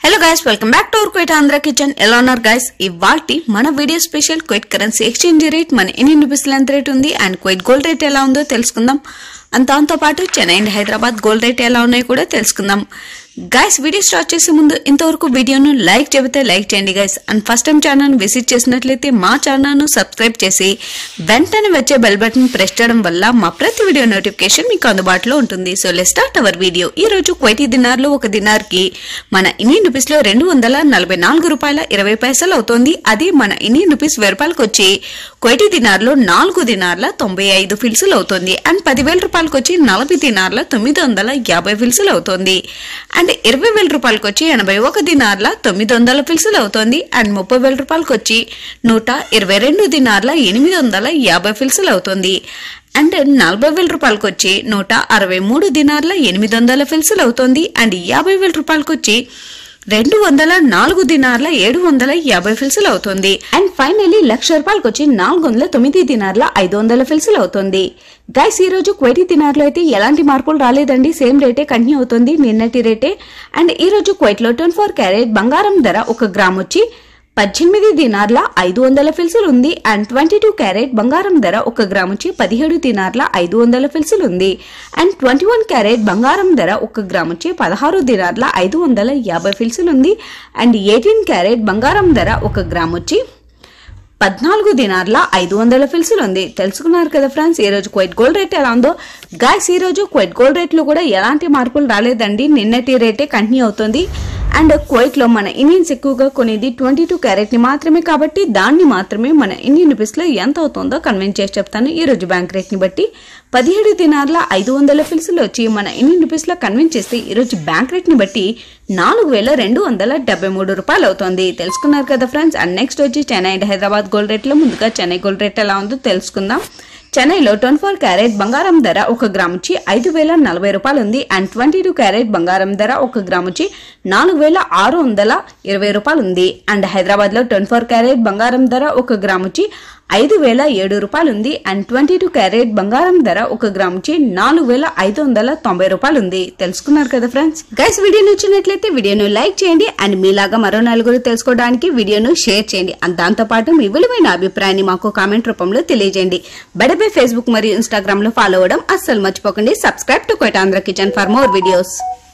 hello guys welcome back to our Kuwait Andhra kitchen ఎలా ఉన్నారు guys ఇవాల్టి మన video special Kuwait currency exchange rate మన ఎన్ని రూపీస్లో ఎంత రేట్ ఉంది అండ్ క్వైట్ గోల్డ్ రేట్ ఎలా ఉందో తెలుసుకుందాం అండ్ దాంతో పాటు Chennai and Hyderabad gold rate ఎలా ఉన్నాయో కూడా తెలుసుకుందాం గైస్ వీడియో స్టార్ట్ చేసే ముందు ఇంతవరకు వీడియోను లైక్ చెబితే లైక్ చేయండి guys and first time channel visit చేసినట్లయితే మా ఛానల్ను సబ్స్క్రైబ్ చేసి వెంటనే వచ్చే బెల్ బటన్ ప్రెస్ చేయడం వల్ల మా ప్రతి వీడియో నోటిఫికేషన్ మీకు అందుబాటులో ఉంటుంది so let start our video ఈ రోజు క్వైటీ దినార్లో ఒక దినార్కి మన ఇండియన్ రూపీస్ లో రెండు వందల నలభై నాలుగు రూపాయల ఇరవై పైసలు అవుతోంది అది మన ఇండియన్ రూపీస్ వెయ్యి రూపాయలకు వచ్చి క్వైటీ దినార్లో నాలుగు దినార్ల తొంభై ఐదు ఫిల్సులు అవుతుంది అండ్ పదివేల రూపాయలకు వచ్చి నలభై దినార్ల తొమ్మిది వందల యాభై ఫిల్సులు అవుతుంది అండ్ ఇరవై వేల రూపాయలకు వచ్చి ఎనభై ఒక దినార్ల తొమ్మిది వందల ఫిల్సులు అవుతుంది అండ్ ముప్పై వేల రూపాయలకు వచ్చి నూట ఇరవై రెండు దినార్ల ఎనిమిది వందల యాభై ఫిల్సులు అవుతుంది అండ్ నలభై వేల రూపాయలకు వచ్చి నూట అరవై మూడు దినార్ల ఎనిమిది వందల ఫిల్సులు అవుతుంది అండ్ యాభై వేల రూపాయలకు వచ్చి రెండు వందల నాలుగు దినార్ల ఏడు వందల యాభై ఫిల్సులు అవుతుంది అండ్ ఫైనలీ లక్ష రూపాయలకు వచ్చి నాలుగు వందల తొమ్మిది దినార్ల ఐదు వందల ఫిల్సులు అవుతుంది గైస్ ఈ రోజు క్వైటీ దినార్లో అయితే ఎలాంటి మార్పులు రాలేదండి సేమ్ రేటే కంటిన్యూ అవుతుంది నిన్నటి రేటే అండ్ ఈ రోజు క్వైట్ లో ట్వంటీ ఫోర్ క్యారెట్ బంగారం ధర ఒక గ్రామ్ వచ్చి పద్దెనిమిది దినార్ల ఐదు వందల ఫిల్సులు ఉంది అండ్ ట్వంటీ టూ క్యారెట్ బంగారం ధర ఒక గ్రామ్ వచ్చి పదిహేడు దినార్ల ఐదు వందల ఫిల్సులు ఉంది అండ్ ట్వంటీ వన్ క్యారెట్ బంగారం ధర ఒక గ్రామ్ వచ్చి పదహారు దినార్ల ఐదు వందల యాభై ఫిల్సులు ఉంది అండ్ ఎయిటీన్ క్యారెట్ బంగారం ధర ఒక గ్రామ్ వచ్చి పద్నాలుగు దినార్ల ఐదు వందల ఫిల్సులు ఉంది తెలుసుకున్నారు కదా ఫ్రెండ్స్ ఈ రోజు క్వైట్ గోల్డ్ రేట్ ఎలా ఉందో గాయస్ ఈ రోజు క్వైట్ గోల్డ్ రేట్లో కూడా ఎలాంటి మార్పులు రాలేదండి నిన్నటి రేటే కంటిన్యూ అవుతుంది అండ్ కువైట్ లో మన ఇండియన్స్ ఎక్కువగా కొనేది ట్వంటీ టూ క్యారెట్ ని మాత్రమే కాబట్టి దాన్ని మాత్రమే మన ఇండియన్ రూపీస్ లో ఎంత అవుతుందో కన్వెన్స్ చేసి చెప్తాను ఈ రోజు బ్యాంక్ రేట్ ని బట్టి పదిహేడు దినార్ల ఐదు వందల ఫిల్సులు వచ్చి మన ఇండియన్ రూపీస్ లో కన్వెన్స్ చేస్తే ఈ రోజు బ్యాంక్ రేట్ ని బట్టి నాలుగు వేల రెండు వందల డెబ్బై మూడు రూపాయలు అవుతుంది తెలుసుకున్నారు కదా ఫ్రెండ్స్ అండ్ నెక్స్ట్ వచ్చి Chennai and Hyderabad gold rate లో ముందుగా చెన్నై గోల్డ్ రేట్ ఎలా ఉందో తెలుసుకుందాం చెన్నైలో ట్వంటీ ఫోర్ క్యారెట్ బంగారం ధర ఒక గ్రామ్ వచ్చి ఐదు వేల నలభై రూపాయలు ఉంది అండ్ ట్వంటీ టూ క్యారెట్ బంగారం ధర ఒక గ్రామ్ వచ్చి నాలుగు వేల ఆరు వందల ఇరవై రూపాయలు ఉంది అండ్ హైదరాబాద్ లో ట్వంటీ ఫోర్ క్యారెట్ బంగారం ధర ఒక గ్రామ్ వచ్చి ఐదు వేల ఏడు రూపాయలు ఉంది అండ్ ట్వంటీ టూ క్యారెట్ బంగారం ధర ఒక గ్రామ్ వచ్చి నాలుగు వేల ఐదు వందల తొంభై రూపాయలు ఉంది తెలుసుకున్నారు కదా ఫ్రెండ్స్ గైస్ వీడియో నచ్చినట్లయితే వీడియోను లైక్ చేయండి అండ్ మీలాగా మరో నలుగురు తెలుసుకోవడానికి వీడియోను షేర్ చేయండి అండ్ దాంతో పాటు మీ విలువైన అభిప్రాయాన్ని మాకు కామెంట్ రూపంలో తెలియజేయండి బడబై ఫేస్బుక్ మరియు ఇన్స్టాగ్రామ్ లో ఫాలో అవ్వడం అస్సలు మర్చిపోకండి subscribe to Kota Andhra kitchen for more videos